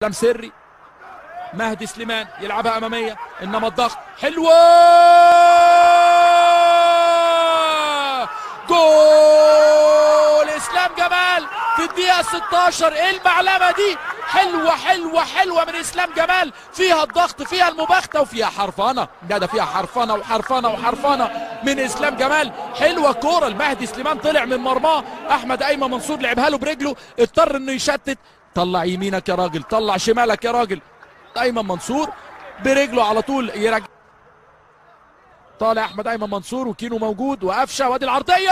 اسلام سري مهدي سليمان يلعبها اماميه انما الضغط حلوه جول اسلام جمال في الدقيقه 16 ايه المعلمه دي حلوه حلوه حلوه من اسلام جمال فيها الضغط فيها المباغته وفيها حرفنه ده ده فيها حرفنه وحرفنه وحرفنه من اسلام جمال حلوه كوره المهدي سليمان طلع من مرماه احمد ايمن منصور لعبها له برجله اضطر انه يشتت طلع يمينك يا راجل طلع شمالك يا راجل ايمن منصور برجله على طول يرجع طالع احمد ايمن منصور وكينو موجود وقفشه وادي العرضيه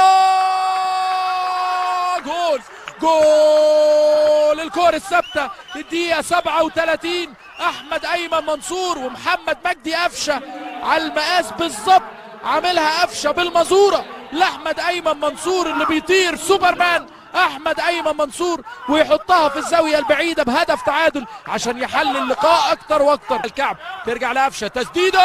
جول جول الكور الثابته الدقيقه 37 احمد ايمن منصور ومحمد مجدي قفشه على المقاس بالظبط عاملها قفشه بالمزوره لاحمد ايمن منصور اللي بيطير سوبرمان احمد ايمن منصور ويحطها في الزاويه البعيده بهدف تعادل عشان يحل اللقاء اكتر واكتر الكعب ترجع لقفشه تسديده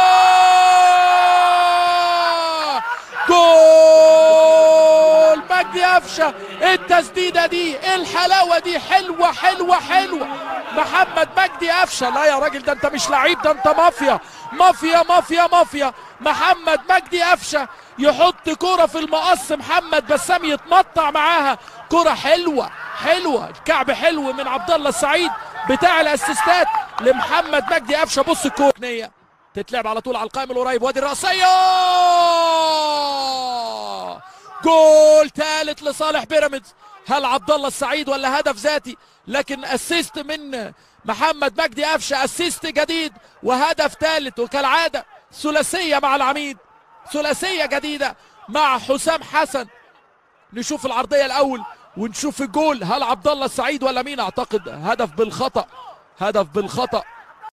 جول مجدي قفشه التسديده دي إيه الحلاوه دي حلوه حلوه حلوه محمد مجدي قفشه لا يا راجل ده انت مش لعيب ده انت مافيا مافيا مافيا مافيا محمد مجدي قفشه يحط كرة في المقص محمد بسام يتمطع معاها كرة حلوة حلوة الكعب حلو من عبد الله السعيد بتاع الاسيستات لمحمد مجدي قفشه بص الكورة تتلعب على طول على القائم القريب وادي الرأسية جول ثالث لصالح بيراميدز هل عبد الله السعيد ولا هدف ذاتي لكن اسيست من محمد مجدي قفشه اسيست جديد وهدف ثالث وكالعاده ثلاثيه مع العميد ثلاثيه جديده مع حسام حسن نشوف العرضيه الاول ونشوف الجول هل عبد الله السعيد ولا مين اعتقد هدف بالخطا هدف بالخطا